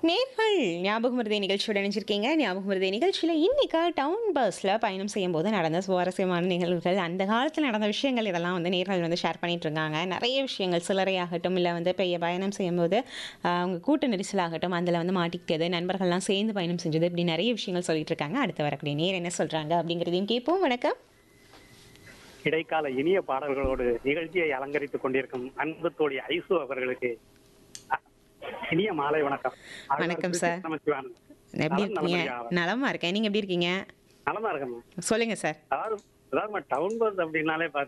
நேர்கள் ஞாபகம் மருதை நிகழ்ச்சியோட நினைச்சிருக்கீங்க ஞாபகம் மருதை நிகழ்ச்சியில் இன்னைக்கு டவுன் பஸ்ஸில் பயணம் செய்யும்போது நடந்த சுவாரஸ்யமான நிகழ்வுகள் அந்த காலத்தில் நடந்த விஷயங்கள் இதெல்லாம் வந்து நேர்கள் வந்து ஷேர் பண்ணிட்டு இருக்காங்க நிறைய விஷயங்கள் சிலரையாகட்டும் இல்லை வந்து பெரிய பயணம் செய்யும்போது ஆஹ், அவங்க கூட்ட நெரிசலாகட்டும் அதில் வந்து மாட்டிக்கிட்டது நண்பர்கள்லாம் சேர்ந்து பயணம் செஞ்சது இப்படி நிறைய விஷயங்கள் சொல்லிட்டு இருக்காங்க அடுத்து வரக்கூடிய நேர் என்ன சொல்கிறாங்க அப்படிங்கிறதையும் கேட்போம் வணக்கம் இடைக்கால இனிய பாடல்களோடு நிகழ்ச்சியை அலங்கரித்துக் கொண்டிருக்கும் அன்பு தோழி ஐசு அவர்களுக்கு அ- இனிய மாலை வணக்கம் வணக்கம் சார். நமச்சிவானன் எப்படி நலம் இருக்கீங்க நலமறியா? நலமா இருக்கேன் நீங்கள் எப்படி இருக்கீங்க நலமா இருக்கேன் சொல்லுங்கள் சார் அதாவது அதாவது டவுன் பஸ் அப்படின்னாலே